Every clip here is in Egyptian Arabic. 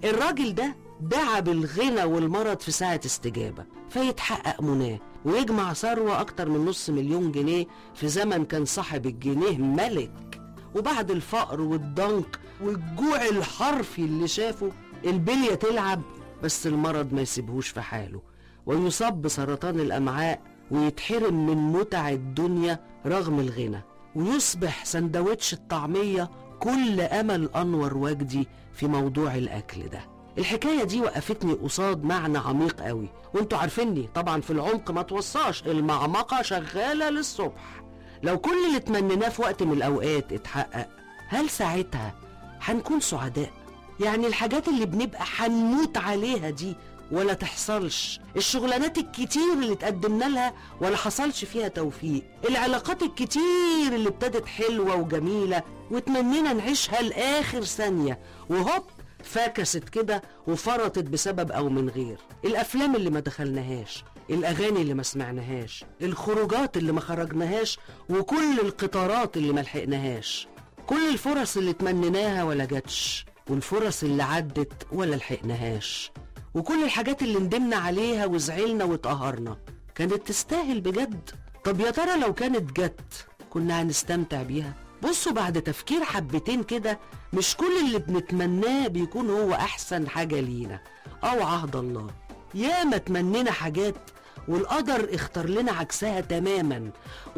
الراجل ده دعا بالغنى والمرض في ساعة استجابة فيتحقق مناه ويجمع ثروة أكتر من نص مليون جنيه في زمن كان صاحب الجنيه ملك وبعد الفقر والضنك والجوع الحرفي اللي شافه البلية تلعب بس المرض ما يسيبهوش في حاله ويصاب بسرطان الأمعاء ويتحرم من متع الدنيا رغم الغنى ويصبح سندوتش الطعمية كل أمل أنور وجدي في موضوع الأكل ده الحكاية دي وقفتني قصاد معنى عميق قوي وانتوا عارفيني طبعا في العمق ما توصاش المعمقة شغالة للصبح لو كل اللي تمنيناه في وقت من الأوقات اتحقق هل ساعتها هنكون سعداء يعني الحاجات اللي بنبقى هنموت عليها دي ولا تحصلش الشغلانات الكتير اللي تقدمنا لها ولا حصلش فيها توفيق العلاقات الكتير اللي ابتدت حلوة وجميلة وتمنينا نعيشها لآخر ثانية وهوب فاكست كده وفرطت بسبب أو من غير الأفلام اللي ما دخلناهاش الأغاني اللي ما سمعناهاش الخروجات اللي ما خرجناهاش وكل القطارات اللي ما لحقناهاش كل الفرص اللي تمنيناها ولا جاتش والفرص اللي عدت ولا لحقناهاش وكل الحاجات اللي ندمنا عليها وزعلنا واتقهرنا كانت تستاهل بجد طب يا ترى لو كانت جت كنا هنستمتع بيها بصوا بعد تفكير حبتين كده مش كل اللي بنتمناه بيكون هو احسن حاجة لينا او عهد الله ياما تمنينا حاجات والقدر اختار لنا عكسها تماما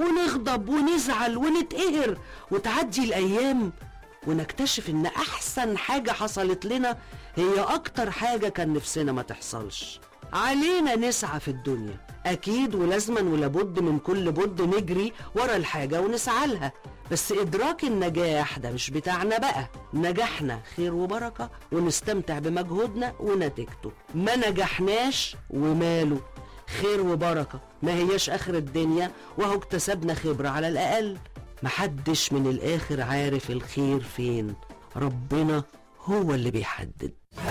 ونغضب ونزعل ونتقهر وتعدي الايام ونكتشف ان احسن حاجة حصلت لنا هي اكتر حاجة كان نفسنا ما تحصلش علينا نسعى في الدنيا اكيد ولازما ولابد من كل بد نجري ورا الحاجة ونسعى لها بس ادراك النجاح ده مش بتاعنا بقى نجحنا خير وبركة ونستمتع بمجهودنا ونتيجته ما نجحناش وماله خير وبركة ما هياش اخر الدنيا وهو اكتسبنا خبرة على الاقل محدش من الاخر عارف الخير فين ربنا هو اللي بيحدد